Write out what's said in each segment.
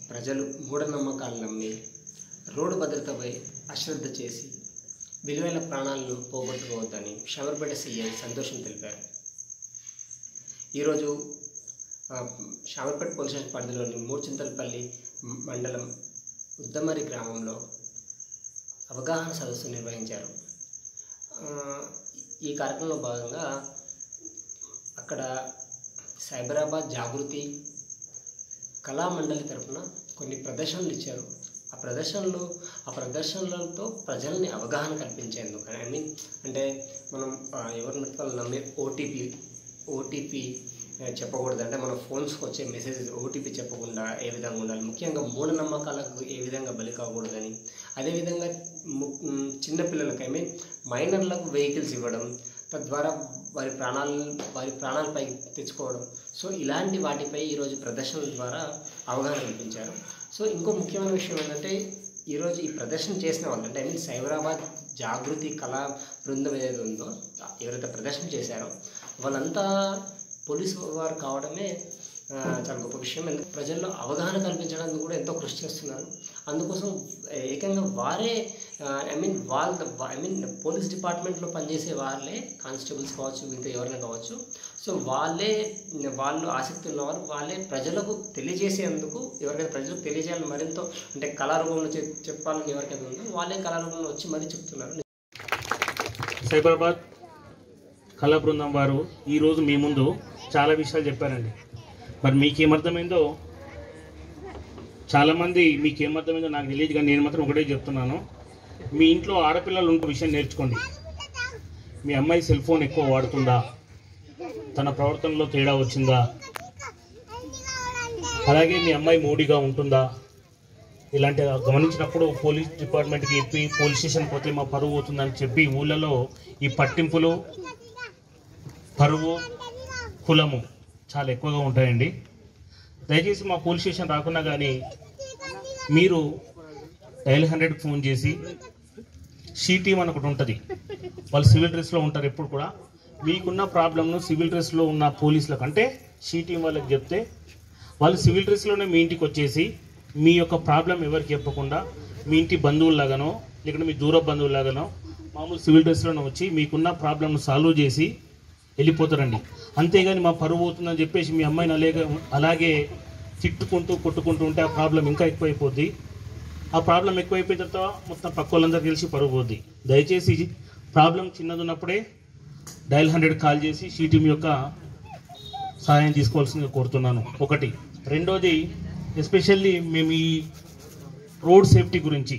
ప్రజలు మూఢనమ్మకాలు నమ్మి రోడ్డు భద్రతపై అశ్రద్ధ చేసి విలువైన ప్రాణాలను పోగొట్టుకోవద్దని షవర్పేట సీఐ సంతోషం తెలిపారు ఈరోజు ఆ, షావర్పేట పోలీస్ స్టేషన్ పరిధిలోని మూర్చింతలపల్లి మ- మండలం ఉద్దమరి గ్రామంలో అవగాహన సదస్సు నిర్వహించారు ఆ, ఈ కార్యక్రమంలో భాగంగా అక్కడ సైబరాబాద్ జాగృతి కళా మండలి తరపున కొన్ని ప్రదర్శనలు ఇచ్చారు ఆ ప్రదర్శనలు ఆ ప్రదర్శనలతో ప్రజల్ని అవగాహన కల్పించేందుకు ఐ మీన్ అంటే మనం ఆ, ఎవరిని వాళ్ళు నమ్మే ఓటీపీ ఓటీపీ చెప్పకూడదు అంటే మన ఫోన్స్కి వచ్చే మెసేజ్ ఓటీపీ చెప్పకుండా ఏ విధంగా ఉండాలి ముఖ్యంగా మూఢనమ్మకాలకు ఏ విధంగా బలి కాకూడదని అదేవిధంగా ము- మ్, చిన్నపిల్లలకు ఐ మీన్ మైనర్లకు వెహికల్స్ ఇవ్వడం తద్వారా వారి ప్రాణాలను వారి ప్రాణాలపై తెచ్చుకోవడం సో ఇలాంటి వాటిపై ఈరోజు ప్రదర్శనల ద్వారా అవగాహన కల్పించారు సో ఇంకో ముఖ్యమైన విషయం ఏంటంటే ఈరోజు ఈ ప్రదర్శన చేసిన వాళ్ళు అంటే ఐ మీన్ సైబరాబాద్ జాగృతి కళా బృందం ఏదైతే ఉందో ఎవరైతే ప్రదర్శన చేశారో వాళ్ళంతా పోలీసు వారు కావడమే ఆ, చాలా గొప్ప విషయం ఎందుకంటే ప్రజల్లో అవగాహన కల్పించడానికి కూడా ఎంతో కృషి చేస్తున్నారు అందుకోసం ఏకంగా వారే ఐ మీన్ వాళ్ళ ఐ మీన్ పోలీస్ డిపార్ట్మెంట్లో పనిచేసే వాళ్ళే కానిస్టేబుల్స్ కావచ్చు మిగతా ఎవరైనా కావచ్చు సో వాళ్ళే వాళ్ళు ఆసక్తి ఉన్నవారు వాళ్ళే ప్రజలకు తెలియజేసేందుకు ఎవరికైతే ప్రజలకు తెలియజేయాలని మరింత అంటే కళారూపంలో చె- చెప్పాలని ఎవరికైతే ఉందో వాళ్ళే కళారూపంలో వచ్చి మరీ చెప్తున్నారు సైబరాబాద్ కళా బృందం వారు ఈరోజు మీ ముందు చాలా విషయాలు చెప్పారండి మరి మీకేమర్థమైందో చాలామంది మీకేమర్థమైందో నాకు తెలియదు కానీ నేను మాత్రం ఒకటే చెప్తున్నాను మీ ఇంట్లో ఆడపిల్లలు ఉంటే విషయం నేర్చుకోండి మీ అమ్మాయి సెల్ ఫోన్ ఎక్కువ వాడుతుందా తన ప్రవర్తనలో తేడా వచ్చిందా అలాగే మీ అమ్మాయి మూడిగా ఉంటుందా ఇలాంటి గమనించినప్పుడు పోలీస్ డిపార్ట్మెంట్కి చెప్పి పోలీస్ స్టేషన్ పోతే మా పరువు పోతుందని చెప్పి ఊళ్ళలో ఈ పట్టింపులు పరువు కులము చాలా ఎక్కువగా ఉంటాయండి దయచేసి మా పోలీస్ స్టేషన్ రాకున్నా కానీ మీరు డైల్ హండ్రెడ్కి ఫోన్ చేసి షీ టీమ్ అని ఒకటి ఉంటుంది వాళ్ళు సివిల్ డ్రెస్లో ఉంటారు ఎప్పుడు కూడా మీకున్న ప్రాబ్లమ్ను సివిల్ డ్రెస్లో ఉన్న పోలీసులకు అంటే షీ టీం వాళ్ళకి చెప్తే వాళ్ళు సివిల్ డ్రెస్లోనే మీ ఇంటికి వచ్చేసి మీ యొక్క ప్రాబ్లం ఎవరికి చెప్పకుండా మీ ఇంటి బంధువుల్లాగానో లేకుంటే మీ దూర బంధువుల్లాగానో మామూలు సివిల్ డ్రెస్లోనే వచ్చి మీకున్న ప్రాబ్లమ్ను సాల్వ్ చేసి వెళ్ళిపోతారండి అంతేగాని మా పరువు పోతుందని చెప్పేసి మీ అమ్మాయిని అలాగే అలాగే తిట్టుకుంటూ కొట్టుకుంటూ ఉంటే ఆ ప్రాబ్లం ఇంకా ఎక్కువైపోద్ది ఆ ప్రాబ్లం ఎక్కువైపోయిన తర్వాత మొత్తం పక్క వాళ్ళందరూ తెలిసి పరుగు పోద్ది దయచేసి ప్రాబ్లం చిన్నది ఉన్నప్పుడే డయల్ హండ్రెడ్ కాల్ చేసి షీటీం యొక్క సహాయం తీసుకోవాల్సిందిగా కోరుతున్నాను ఒకటి రెండోది ఎస్పెషల్లీ మేము ఈ రోడ్ సేఫ్టీ గురించి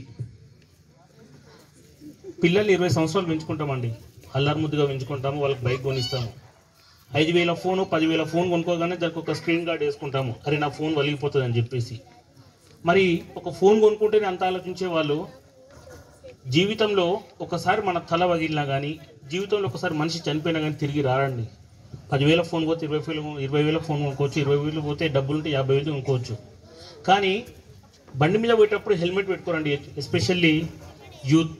పిల్లల్ని ఇరవై సంవత్సరాలు పెంచుకుంటామండి అల్లరి ముద్దుగా పెంచుకుంటాము వాళ్ళకి బైక్ కొనిస్తాము ఐదు వేల ఫోను పదివేల ఫోన్ కొనుక్కోగానే దానికి ఒక స్క్రీన్ గార్డ్ వేసుకుంటాము అరే నా ఫోన్ వలిగిపోతుంది అని చెప్పేసి మరి ఒక ఫోన్ కొనుక్కుంటేనే అంత ఆలోచించే వాళ్ళు జీవితంలో ఒకసారి మన తల వగిలినా కానీ జీవితంలో ఒకసారి మనిషి చనిపోయినా కానీ తిరిగి రారండి పదివేల ఫోన్ పోతే ఇరవై వేలు ఇరవై వేల ఫోన్ కొనుక్కోవచ్చు ఇరవై వేలు పోతే డబ్బులుంటే యాభై వేలు కొనుక్కోవచ్చు కానీ బండి మీద పోయేటప్పుడు హెల్మెట్ పెట్టుకోరండి ఎస్పెషల్లీ యూత్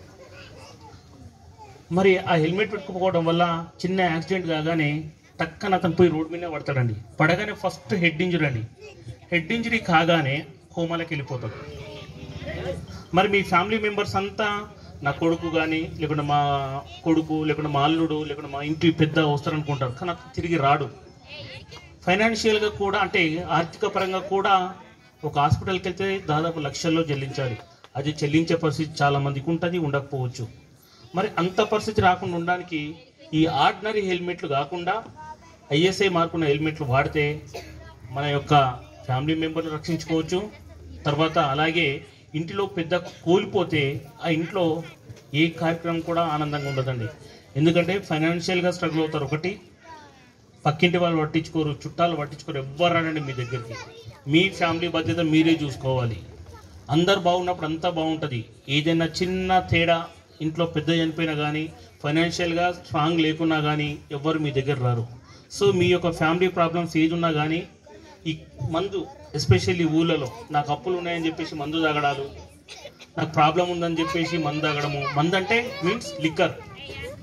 మరి ఆ హెల్మెట్ పెట్టుకోకపోవడం వల్ల చిన్న యాక్సిడెంట్ కాగానే టక్కన అతను పోయి రోడ్ మీదనే పడతాడండి పడగానే ఫస్ట్ హెడ్ ఇంజరీ అండి హెడ్ ఇంజరీ కాగానే కోమాలకి వెళ్ళిపోతాడు మరి మీ ఫ్యామిలీ మెంబర్స్ అంతా నా కొడుకు కానీ లేకుంటే మా కొడుకు లేకుంటే మా అల్లుడు లేకుంటే మా ఇంటి పెద్ద వస్తారనుకుంటారు కానీ అతను తిరిగి రాడు ఫైనాన్షియల్గా కూడా అంటే ఆర్థిక పరంగా కూడా ఒక హాస్పిటల్కి వెళ్తే దాదాపు లక్షల్లో చెల్లించాలి అది చెల్లించే పరిస్థితి చాలా మందికి ఉంటుంది ఉండకపోవచ్చు మరి అంత పరిస్థితి రాకుండా ఉండడానికి ఈ ఆర్డినరీ హెల్మెట్లు కాకుండా ఐఎస్ఐ మార్కున్న హెల్మెట్లు వాడితే మన యొక్క ఫ్యామిలీ మెంబర్లు రక్షించుకోవచ్చు తర్వాత అలాగే ఇంటిలో పెద్ద కోల్పోతే ఆ ఇంట్లో ఏ కార్యక్రమం కూడా ఆనందంగా ఉండదండి ఎందుకంటే ఫైనాన్షియల్గా స్ట్రగుల్ అవుతారు ఒకటి పక్కింటి వాళ్ళు పట్టించుకోరు చుట్టాలు పట్టించుకోరు ఎవ్వరు రానండి మీ దగ్గరికి మీ ఫ్యామిలీ బాధ్యత మీరే చూసుకోవాలి అందరు బాగున్నప్పుడు అంతా బాగుంటుంది ఏదైనా చిన్న తేడా ఇంట్లో పెద్ద చనిపోయినా కానీ ఫైనాన్షియల్గా స్ట్రాంగ్ లేకున్నా కానీ ఎవ్వరు మీ దగ్గర రారు సో మీ యొక్క ఫ్యామిలీ ప్రాబ్లమ్స్ ఏది ఉన్నా కానీ ఈ మందు ఎస్పెషల్లీ ఊళ్ళలో నాకు అప్పులు ఉన్నాయని చెప్పేసి మందు తాగడాలు నాకు ప్రాబ్లం ఉందని చెప్పేసి మందు తాగడము మందు అంటే మీన్స్ లిక్కర్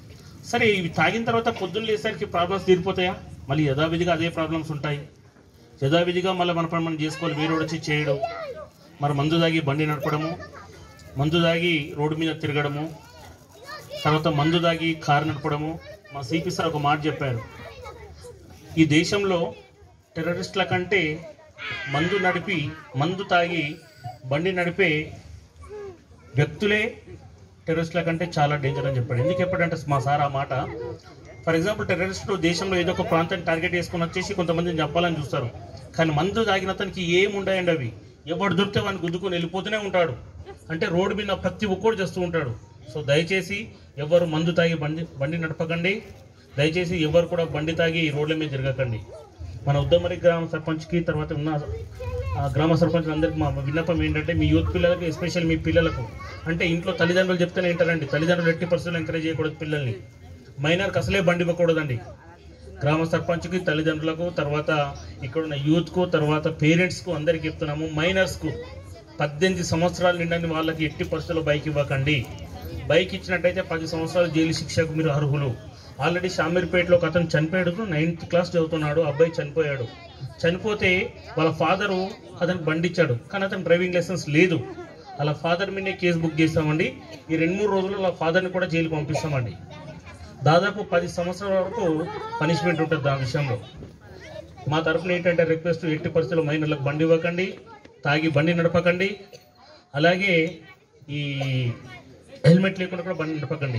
సరే ఇవి తాగిన తర్వాత పొద్దున్న లేసరికి ప్రాబ్లమ్స్ తీరిపోతాయా మళ్ళీ యథావిధిగా అదే ప్రాబ్లమ్స్ ఉంటాయి యథావిధిగా మళ్ళీ మన పని మనం చేసుకోవాలి వేరే వచ్చి చేయడం మరి మందు తాగి బండి నడపడము మందు తాగి రోడ్డు మీద తిరగడము తర్వాత మందు తాగి కారు నడపడము మా సిపి సార్ ఒక మాట చెప్పారు ఈ దేశంలో టెర్రరిస్టుల కంటే మందు నడిపి మందు తాగి బండి నడిపే వ్యక్తులే టెర్రరిస్టుల కంటే చాలా డేంజర్ అని చెప్పాడు ఎందుకు చెప్పాడంటే మా సార్ ఆ మాట ఫర్ ఎగ్జాంపుల్ టెర్రరిస్టులు దేశంలో ఏదో ఒక ప్రాంతాన్ని టార్గెట్ చేసుకుని వచ్చేసి కొంతమందిని చంపాలని చూస్తారు కానీ మందు తాగిన అతనికి ఏం ఉండయండి అవి ఎవడు దొరికితే వాడిని గుద్దుకొని వెళ్ళిపోతూనే ఉంటాడు అంటే రోడ్డు మీద ప్రతి ఒక్కడు చేస్తూ ఉంటాడు సో దయచేసి ఎవరు మందు తాగి బండి బండి నడపకండి దయచేసి ఎవరు కూడా బండి తాగి ఈ రోడ్ల మీద తిరగకండి మన ఉద్దమరి గ్రామ సర్పంచ్కి తర్వాత ఉన్న ఆ గ్రామ సర్పంచ్ అందరికి మా విన్నపం ఏంటంటే మీ యూత్ పిల్లలకు ఎస్పెషల్ మీ పిల్లలకు అంటే ఇంట్లో తల్లిదండ్రులు చెప్తేనే ఏంటారండి తల్లిదండ్రులు ఎట్టి పరిస్థితులు ఎంకరేజ్ చేయకూడదు పిల్లల్ని మైనర్కి అసలే బండి ఇవ్వకూడదండి గ్రామ సర్పంచ్కి తల్లిదండ్రులకు తర్వాత ఇక్కడ ఉన్న యూత్కు తర్వాత పేరెంట్స్కు అందరికి చెప్తున్నాము మైనర్స్కు పద్దెనిమిది సంవత్సరాలు నిండని వాళ్ళకి ఎట్టి పరిస్థితుల్లో బైక్ ఇవ్వకండి బైక్ ఇచ్చినట్టయితే పది సంవత్సరాలు జైలు శిక్షకు మీరు అర్హులు ఆల్రెడీ షామీర్పేటలో ఒక అతను చనిపోయాడు నైన్త్ క్లాస్ చదువుతున్నాడు అబ్బాయి చనిపోయాడు చనిపోతే వాళ్ళ ఫాదరు అతనికి బండి ఇచ్చాడు కానీ అతను డ్రైవింగ్ లైసెన్స్ లేదు వాళ్ళ ఫాదర్ మీదే కేసు బుక్ చేస్తామండి ఈ రెండు మూడు రోజుల్లో వాళ్ళ ఫాదర్ని కూడా జైలు పంపిస్తామండి దాదాపు పది సంవత్సరాల వరకు పనిష్మెంట్ ఉంటుంది దాని విషయంలో మా తరఫున ఏంటంటే రిక్వెస్ట్ ఎట్టి పరిస్థితుల్లో మైనర్లకు బండి ఇవ్వకండి తాగి బండి నడపకండి అలాగే ఈ హెల్మెట్ లేకుండా కూడా బండి నడపకండి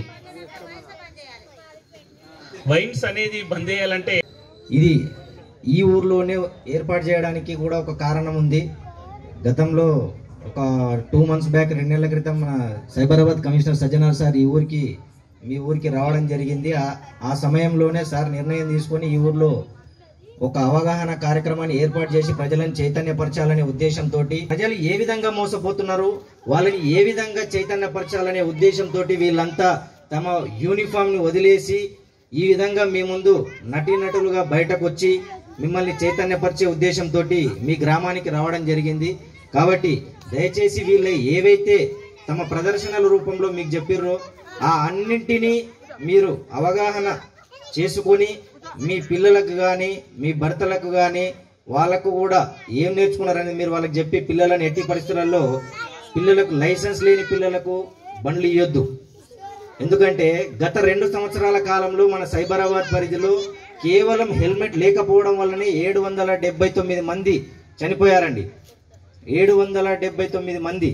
వైన్స్ అనేది బంద్ చేయాలంటే ఇది ఈ ఊర్లోనే ఏర్పాటు చేయడానికి కూడా ఒక కారణం ఉంది గతంలో ఒక టూ మంత్స్ బ్యాక్ రెండు నెలల క్రితం మన సైబరాబాద్ కమిషనర్ సజ్జనార్ సార్ ఈ ఊరికి మీ ఊరికి రావడం జరిగింది ఆ- ఆ సమయంలోనే సార్ నిర్ణయం తీసుకొని ఈ ఊర్లో ఒక అవగాహన కార్యక్రమాన్ని ఏర్పాటు చేసి ప్రజలను చైతన్యపరచాలనే ఉద్దేశంతో ప్రజలు ఏ విధంగా మోసపోతున్నారు వాళ్ళని ఏ విధంగా చైతన్యపరచాలనే ఉద్దేశంతో వీళ్ళంతా తమ యూనిఫామ్ ని వదిలేసి ఈ విధంగా మీ ముందు నటీనటులుగా బయటకు వచ్చి మిమ్మల్ని చైతన్యపరిచే ఉద్దేశంతో మీ గ్రామానికి రావడం జరిగింది కాబట్టి దయచేసి వీళ్ళు ఏవైతే తమ ప్రదర్శనల రూపంలో మీకు చెప్పిర్రో ఆ అన్నింటినీ మీరు అవగాహన చేసుకొని మీ పిల్లలకు కానీ మీ భర్తలకు కానీ వాళ్ళకు కూడా ఏం నేర్చుకున్నారని మీరు వాళ్ళకి చెప్పి పిల్లలని ఎట్టి పరిస్థితులలో పిల్లలకు లైసెన్స్ లేని పిల్లలకు బండ్లు ఇవ్వద్దు ఎందుకంటే గత రెండు సంవత్సరాల కాలంలో మన సైబరాబాద్ పరిధిలో కేవలం హెల్మెట్ లేకపోవడం వల్లనే ఏడు వందల డెబ్బై తొమ్మిది మంది చనిపోయారండి ఏడు వందల డెబ్బై తొమ్మిది మంది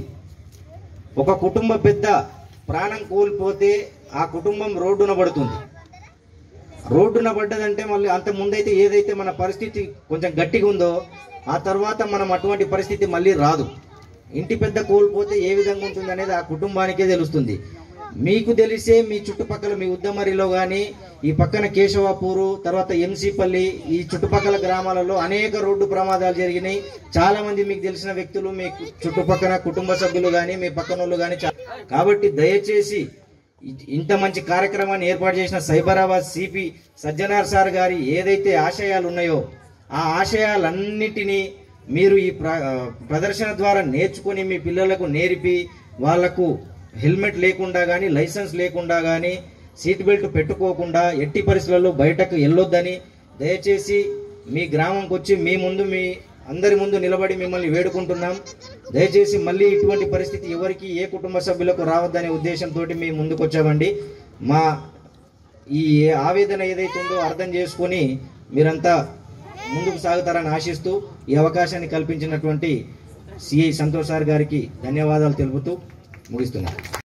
ఒక కుటుంబ పెద్ద ప్రాణం కోల్పోతే ఆ కుటుంబం రోడ్డున పడుతుంది రోడ్డున పడ్డదంటే మళ్ళీ అంత ముందైతే ఏదైతే మన పరిస్థితి కొంచెం గట్టిగా ఉందో ఆ తర్వాత మనం అటువంటి పరిస్థితి మళ్ళీ రాదు ఇంటి పెద్ద కోల్పోతే ఏ విధంగా ఉంటుంది అనేది ఆ కుటుంబానికే తెలుస్తుంది మీకు తెలిసే మీ చుట్టుపక్కల మీ ఉద్దమరిలో కానీ ఈ పక్కన కేశవాపూరు తర్వాత ఎంసీపల్లి ఈ చుట్టుపక్కల గ్రామాలలో అనేక రోడ్డు ప్రమాదాలు జరిగినాయి చాలా మంది మీకు తెలిసిన వ్యక్తులు మీ చుట్టుపక్కల కుటుంబ సభ్యులు కానీ మీ పక్కన వాళ్ళు కానీ కాబట్టి దయచేసి ఇ- ఇంత మంచి కార్యక్రమాన్ని ఏర్పాటు చేసిన సైబరాబాద్ సిపి సజ్జనార్ సార్ గారి ఏదైతే ఆశయాలు ఉన్నాయో ఆ ఆశయాలన్నిటినీ మీరు ఈ ప్ర ప్రదర్శన ద్వారా నేర్చుకొని మీ పిల్లలకు నేర్పి వాళ్లకు హెల్మెట్ లేకుండా కానీ లైసెన్స్ లేకుండా కానీ సీట్ బెల్ట్ పెట్టుకోకుండా ఎట్టి పరిస్థితులలో బయటకు వెళ్ళొద్దని దయచేసి మీ గ్రామంకి వచ్చి మీ ముందు మీ అందరి ముందు నిలబడి మిమ్మల్ని వేడుకుంటున్నాం దయచేసి మళ్ళీ ఇటువంటి పరిస్థితి ఎవరికి ఏ కుటుంబ సభ్యులకు రావద్దనే ఉద్దేశంతో మీ ముందుకు వచ్చామండి మా ఈ ఆవేదన ఏదైతే ఉందో అర్థం చేసుకొని మీరంతా ముందుకు సాగుతారని ఆశిస్తూ ఈ అవకాశాన్ని కల్పించినటువంటి సిఐ సంతోష్ సార్ గారికి ధన్యవాదాలు తెలుపుతూ ముగిస్తున్నాను